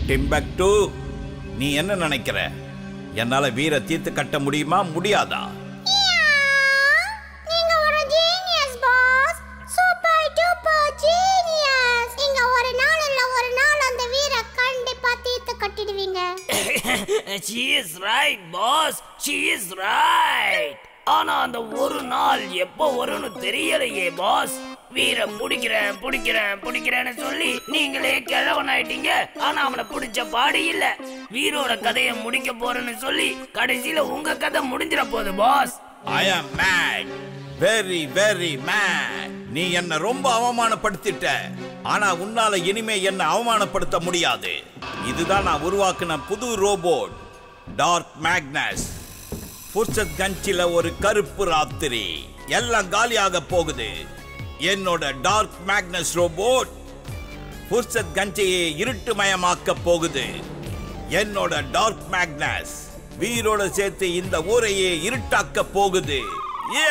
Timbuktu நீ என்ன நினைக்கிற என்னால வீர தீர்த்து கட்ட முடியுமா முடியாதா நீங்க ஒரு genius boss super duper genius நீங்க ஒரு நாள் இல்ல ஒரு நாள் அந்த வீர கண்டிப்பா தீர்த்து கட்டிடுவீங்க she is right boss she is right ஆனா அந்த ஒரு நாள் எப்போ வரும்னு தெரியலையே பாஸ் வீர பிடிக்கிறேன் பிடிக்கிறேன் பிடிக்கிறேன்னு சொல்லி நீங்களே கிழவன் ஆயிட்டீங்க ஆனா அவனை பிடிச்ச பாடு இல்ல வீரோட கதையை முடிக்க போறேன்னு சொல்லி கடைசியில உங்க கதை முடிஞ்சிட போகுது பாஸ் ஐ ஆம் மேட் வெரி வெரி மேட் நீ என்ன ரொம்ப அவமானப்படுத்திட்ட ஆனா உன்னால இனிமே என்ன அவமானப்படுத்த முடியாது இதுதான் நான் உருவாக்குன புது ரோபோட் டார்க் மேக்னஸ் புர்சத் கஞ்சில ஒரு கருப்பு ராத்திரி எல்லாம் காலியாக போகுது என்னோட டார்க் மேக்னஸ் ரோபோட் புர்சத் கஞ்சையை இருட்டுமயமாக்க போகுது என்னோட டார்க் மேக்னஸ் வீரோட சேர்த்து இந்த ஊரையே இருட்டாக்க போகுது ஏ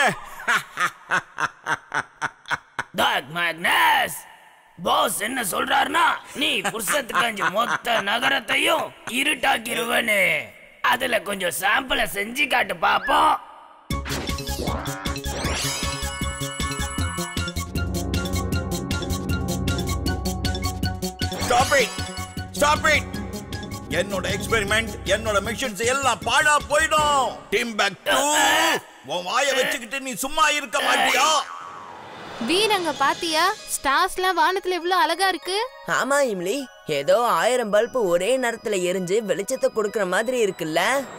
டாக் மேக்னஸ் பாஸ் என்ன சொல்றாருன்னா நீ புருஷத்து கஞ்சி மொத்த நகரத்தையும் இருட்டாக்கிருவனு அதுல கொஞ்சம் சாம்பிளை செஞ்சு காட்டு பாப்போம் ஸ்டாப் இட் ஸ்டாப் இட் என்னோட எக்ஸ்பெரிமெண்ட் என்னோட மிஷன்ஸ் எல்லாம் பாழா போயிடும் டிம்பக்டு உன் வாயை வச்சுக்கிட்டு நீ சும்மா இருக்க மாட்டியா வீரங்க பாத்தியா ஸ்டார்ஸ்லாம் வானத்துல எவ்வளவு அழகா இருக்கு ஆமா இம்லி ஏதோ ஆயிரம் பல்பு ஒரே நேரத்துல எரிஞ்சு வெளிச்சத்தை கொடுக்கற மாதிரி இருக்குல்ல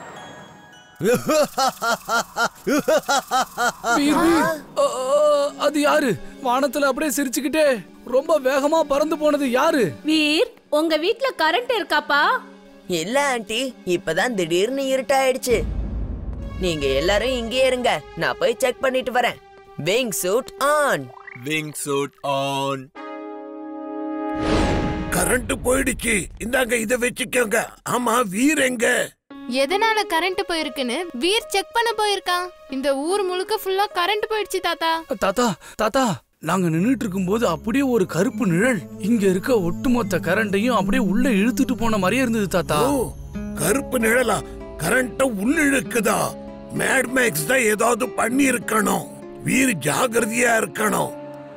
வீர், வீர். அ, அ, அது யாரு வானத்துல அப்படியே சிரிச்சுக்கிட்டே ரொம்ப வேகமா பறந்து போனது யாரு வீர் உங்க வீட்ல கரண்ட் இருக்காப்பா இல்ல ஆண்டி இப்பதான் திடீர்னு இருட்டாயிடுச்சு நீங்க எல்லாரும் இங்கே இருங்க நான் போய் செக் பண்ணிட்டு வரேன் wing suit on wing suit on current போயிடுச்சு இந்தாங்க இத வச்சுக்கோங்க ஆமா வீர் எங்க எதனால கரண்ட் போயிருக்குன்னு வீர் செக் பண்ண போயிருக்கான் இந்த ஊர் முழுக்க ஃபுல்லா கரண்ட் போயிடுச்சு தாத்தா தாத்தா தாத்தா நாங்க நின்னுட்டு இருக்கும்போது அப்படியே ஒரு கருப்பு நிழல் இங்க இருக்க ஒட்டுமொத்த கரண்டையும் அப்படியே உள்ள இழுத்துட்டு போன மாதிரியே இருந்தது தாத்தா ஓ கருப்பு நிழலா கரண்ட உள்ளிழுக்குதா மேட் மேக்ஸ் தான் ஏதாவது பண்ணி இருக்கணும் வீர் ஜாகிரதையா இருக்கணும்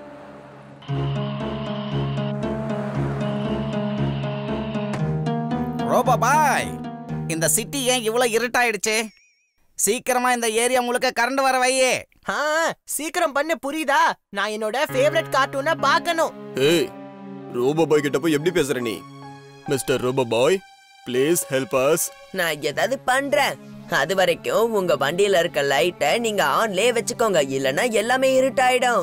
ரோபோ பாய் இந்த சிட்டி ஏன் இவ்வளவு இருட்டாயிடுச்சு சீக்கிரமா இந்த ஏரியா முழுக்க கரண்ட் வர வையே ஆ சீக்கிரம் பண்ணு புரியுதா நான் என்னோட ஃபேவரட் கார்ட்டூனை பார்க்கணும் ஏய் ரோபோ பாய் கிட்ட போய் எப்படி பேசுற நீ mister robo boy please help us நான் ஏதாவது பண்றேன் அது வரைக்கும் உங்க வண்டியில இருக்க லைட்டை நீங்க ஆன்லயே வச்சுக்கோங்க இல்லனா எல்லாமே இருட்டாயிடும்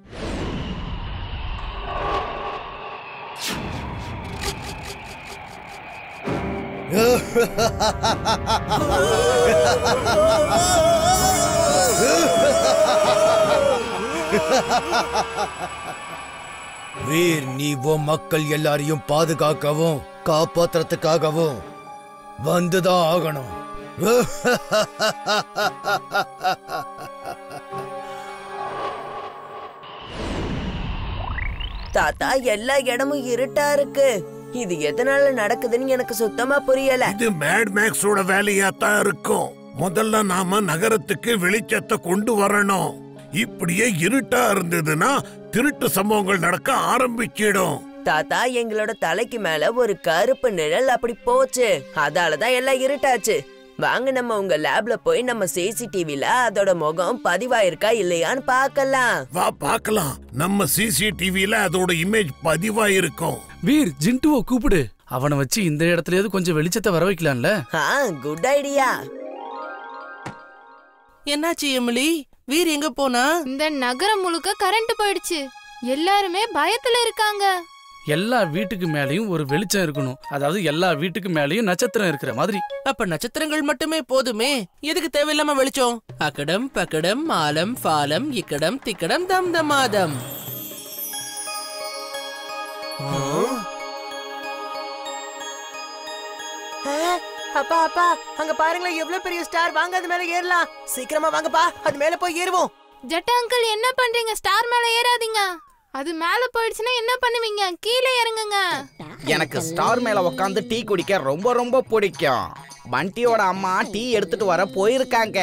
வீர் நீ உன் மக்கள் எல்லாரையும் பாதுகாக்கவும் காப்பாத்துறதுக்காகவும் வந்துதான் ஆகணும் தாத்தா எல்லா இடமும் இருட்டா இருக்கு இது எதனால நடக்குதுன்னு எனக்கு சுத்தமா புரியல இது மேட் மேக்ஸோட வேலையா தான் இருக்கும் முதல்ல நாம நகரத்துக்கு வெளிச்சத்தை கொண்டு வரணும் இப்படியே இருட்டா இருந்ததுன்னா திருட்டு சம்பவங்கள் நடக்க ஆரம்பிச்சிடும் தாத்தா எங்களோட தலைக்கு மேல ஒரு கருப்பு நிழல் அப்படி போச்சு அதாலதான் எல்லாம் இருட்டாச்சு வாங்க நம்ம உங்க லேப்ல போய் நம்ம சிசிடிவில அதோட முகம் பதிவாயிருக்கா இல்லையான்னு பார்க்கலாம் வா பார்க்கலாம் நம்ம சிசிடிவில அதோட இமேஜ் பதிவாயிருக்கும் வீர் ஜின்டுவை கூப்பிடு அவனை வச்சு இந்த இடத்துலயாவது கொஞ்சம் வெளிச்சத்தை வர வைக்கலாம்ல ஆ குட் ஐடியா என்னாச்சு எமிலி வீர் எங்க போனா இந்த நகரம் முழுக்க கரண்ட் போயிடுச்சு எல்லாருமே பயத்துல இருக்காங்க எல்லா வீட்டுக்கு மேலயும் ஒரு வெளிச்சம் இருக்கணும் அதாவது எல்லா வீட்டுக்கு மேலயும் நட்சத்திரம் இருக்கிற மாதிரி அப்ப நட்சத்திரங்கள் மட்டுமே போதுமே எதுக்கு தேவையில்லாம வெளிச்சம் அக்கடம் பக்கடம் மாலம் ஃபாலம் இக்கடம் திக்கடம் தம் தமாதம் அப்பா அப்பா அங்க பாருங்களேன் எவ்வளவு பெரிய ஸ்டார் வாங்க அது மேல ஏறலாம் சீக்கிரமா வாங்கப்பா அது மேல போய் ஏறுவோம் ஜட்ட அங்கிள் என்ன பண்றீங்க ஸ்டார் மேல ஏறாதீங்க அது மேல போயிடுச்சுன்னா என்ன பண்ணுவீங்க கீழே இறங்குங்க எனக்கு ஸ்டார் மேல உட்காந்து டீ குடிக்க ரொம்ப ரொம்ப பிடிக்கும் பண்டியோட அம்மா டீ எடுத்துட்டு வர போயிருக்காங்க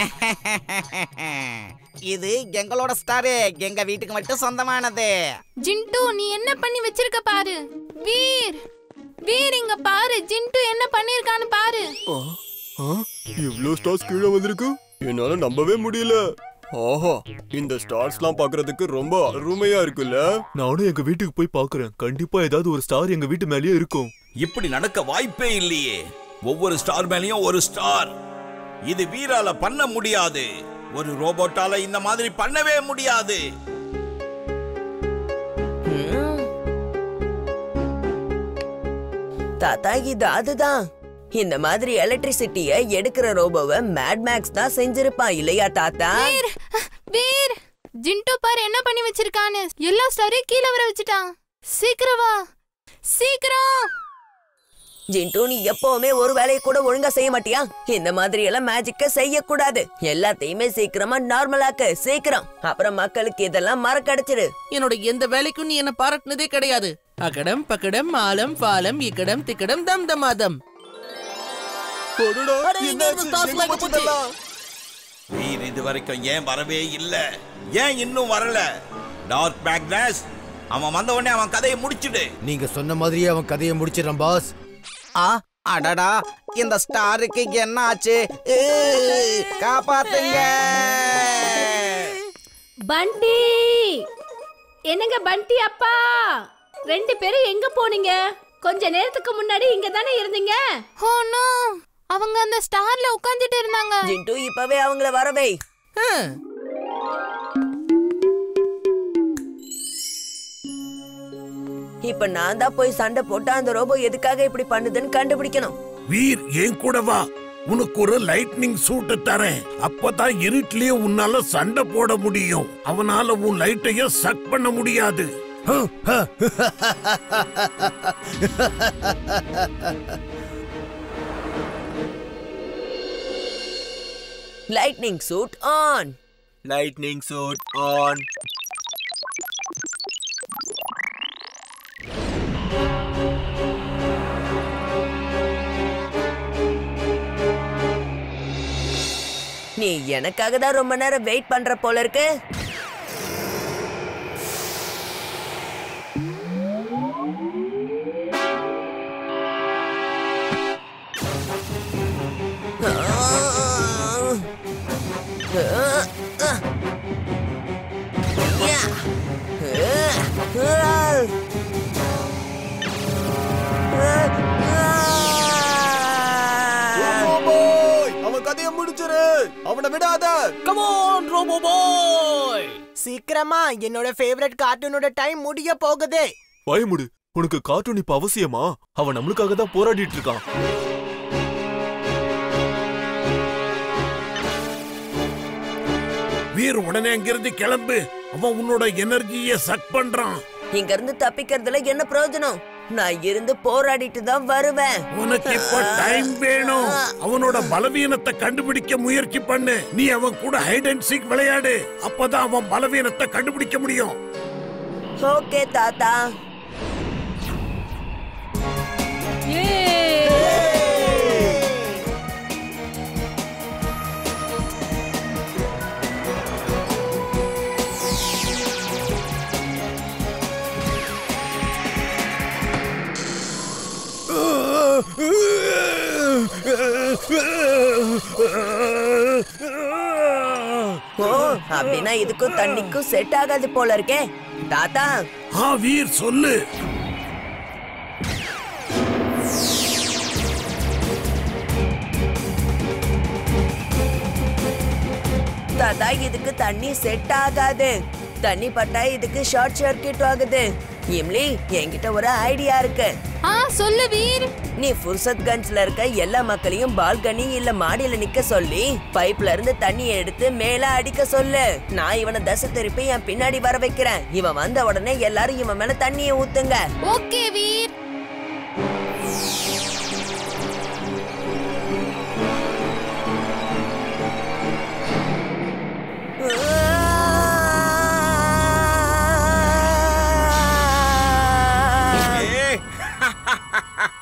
இது எங்களோட ஸ்டாரு எங்க வீட்டுக்கு மட்டும் சொந்தமானது ஜிண்டு நீ என்ன பண்ணி வச்சிருக்க பாரு வீர் வீர் இங்க பாரு ஜிண்டு என்ன பண்ணிருக்கான்னு பாரு இவ்ளோ ஸ்டார்ஸ் கீழே வந்திருக்கு என்னால நம்பவே முடியல ஆஹா இந்த ஸ்டார்ஸ்லாம் பார்க்கிறதுக்கு ரொம்ப அருமையா இருக்குல்ல நானும் எங்க வீட்டுக்கு போய் பாக்குறேன் கண்டிப்பா ஏதாவது ஒரு ஸ்டார் எங்க வீட்டு மேலயே இருக்கும் இப்படி நடக்க வாய்ப்பே இல்லையே ஒவ்வொரு ஸ்டார் மேலயும் ஒரு ஸ்டார் இது வீரால பண்ண முடியாது ஒரு ரோபோட்டால இந்த மாதிரி பண்ணவே முடியாது தாத்தா இது அதுதான் இந்த மாதிரி எலக்ட்ரிசிட்டிய எடுக்கிற ரோபோவை மேட் மேக்ஸ் தான் செஞ்சிருப்பான் இல்லையா தாத்தா வீர் வீர் ஜிண்டு பாரு என்ன பண்ணி வச்சிருக்கான்னு எல்லா ஸ்டாரையும் கீழே வர வச்சுட்டான் சீக்கிரம் வா சீக்கிரம் ஜிண்டு நீ எப்பவுமே ஒரு வேலையை கூட ஒழுங்கா செய்ய மாட்டியா இந்த மாதிரி எல்லாம் மேஜிக்க செய்யக்கூடாது எல்லாத்தையுமே சீக்கிரமா நார்மலாக்கு சீக்கிரம் அப்புறம் மக்களுக்கு இதெல்லாம் மறக்கடிச்சிரு என்னோட எந்த வேலைக்கும் நீ என்ன பாராட்டினதே கிடையாது அகடம் பக்கடம் ஆலம் பாலம் இக்கடம் திக்கடம் தம் தமாதம் வீர் இது வரைக்கும் ஏன் வரவே இல்ல ஏன் இன்னும் வரல டார்க் மேக்னஸ் அவன் வந்த உடனே அவன் கதையை முடிச்சிடு நீங்க சொன்ன மாதிரியே அவன் கதையை முடிச்சிடறான் பாஸ் ஆ அடடா இந்த ஸ்டாருக்கு என்ன ஆச்சு ஏ, காப்பாத்துங்க பண்டி என்னங்க பண்டி அப்பா ரெண்டு பேரும் எங்க போனீங்க கொஞ்ச நேரத்துக்கு முன்னாடி இங்க தானே இருந்தீங்க ஓ நோ அவங்க அந்த ஸ்டார்ல உட்கார்ந்துட்டு இருந்தாங்க ஜிண்டு இப்பவே அவங்கள வரவை இப்ப நான் தான் போய் சண்டை போட்டு அந்த ரோபோ எதுக்காக இப்படி பண்ணுதுன்னு கண்டுபிடிக்கணும் வீர் ஏன் கூட வா உனக்கு ஒரு லைட்னிங் சூட்டு தரேன் அப்பதான் இருட்டிலேயே உன்னால சண்டை போட முடியும் அவனால உன் லைட்டைய சக் பண்ண முடியாது lightning suit on lightning suit on நீ எனக்காக தான் ரொம்ப நேரம் வெயிட் பண்ற போல இருக்கு அவன் கதையை முடிச்சிரு அவனை விடாத கமோன் ரோபோ பாய் சீக்கிரமா என்னோட ஃபேவரட் கார்ட்டூனோட டைம் முடிய போகுது பயமுடு உனக்கு கார்ட்டூன் இப்ப அவசியமா அவன் நம்மளுக்காக தான் போராடிட்டு இருக்கான் வீர் உடனே அங்கிருந்து கிளம்பு அவன் உன்னோட எனர்ஜியை சக் பண்றான் இங்க இருந்து தப்பிக்கிறதுல என்ன பிரயோஜனம் நான் இருந்து போராடிட்டு தான் வருவேன் உனக்கு இப்ப டைம் வேணும் அவனோட பலவீனத்தை கண்டுபிடிக்க முயற்சி பண்ணு நீ அவன் கூட ஹைட் அண்ட் சீக் விளையாடு அப்பதான் அவன் பலவீனத்தை கண்டுபிடிக்க முடியும் ஓகே தாத்தா ஓ அப்படின்னா இதுக்கும் தண்ணிக்கும் செட் ஆகாது போல இருக்கே தாத்தா ஆ வீர் சொல்லு தாத்தா இதுக்கு தண்ணி செட் ஆகாது தண்ணி பட்டா இதுக்கு ஷார்ட் சர்க்கியூட் ஆகுது இம்லி என்கிட்ட ஒரு ஐடியா இருக்கு ஆ சொல்லு வீர் நீ ஃபுர்சத் கஞ்ச்ல இருக்க எல்லா மக்களையும் பால்கனி இல்ல மாடியில நிக்க சொல்லி பைப்ல இருந்து தண்ணியை எடுத்து மேல அடிக்க சொல்லு நான் இவனை தசை திருப்பி என் பின்னாடி வர வைக்கிறேன் இவன் வந்த உடனே எல்லாரும் இவன் மேல தண்ணியை ஊத்துங்க ஓகே வீர் ஏ,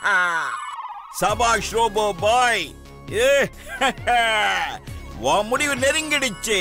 சபாஷ் ரோபோ பாய் ஏ உன் முடிவு நெருங்கிடுச்சு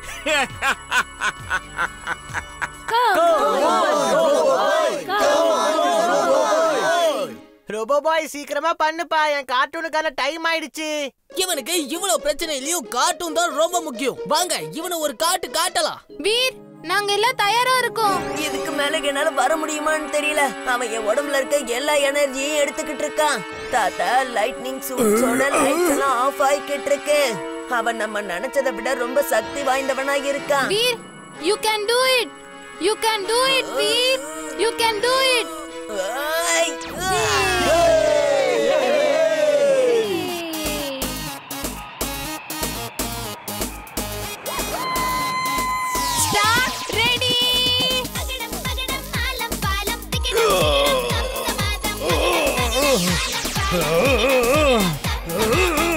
ரோபோ பாய் சீக்கிரமா பண்ணுப்பா என் கார்ட்டூனுக்கான டைம் ஆயிடுச்சு இவனுக்கு இவ்வளவு பிரச்சனையிலயும் காட்டும் தான் ரொம்ப முக்கியம் வாங்க இவனை ஒரு காட்டு காட்டலாம் வீர் நாங்க எல்லாம் தயாரா இருக்கோம் இதுக்கு மேல என்னால வர முடியுமான்னு தெரியல அவன் என் உடம்புல இருக்க எல்லா எனர்ஜியும் எடுத்துக்கிட்டு இருக்கான் தாத்தா லைட்னிங் சூட்ஸோட லைட்ஸ் எல்லாம் ஆஃப் ஆயிக்கிட்டு இருக்கு அவன் நம்ம நினைச்சதை விட ரொம்ப சக்தி வாய்ந்தவனா இருக்கான் Veer you can do it you can do it Veer you can do it start ready ah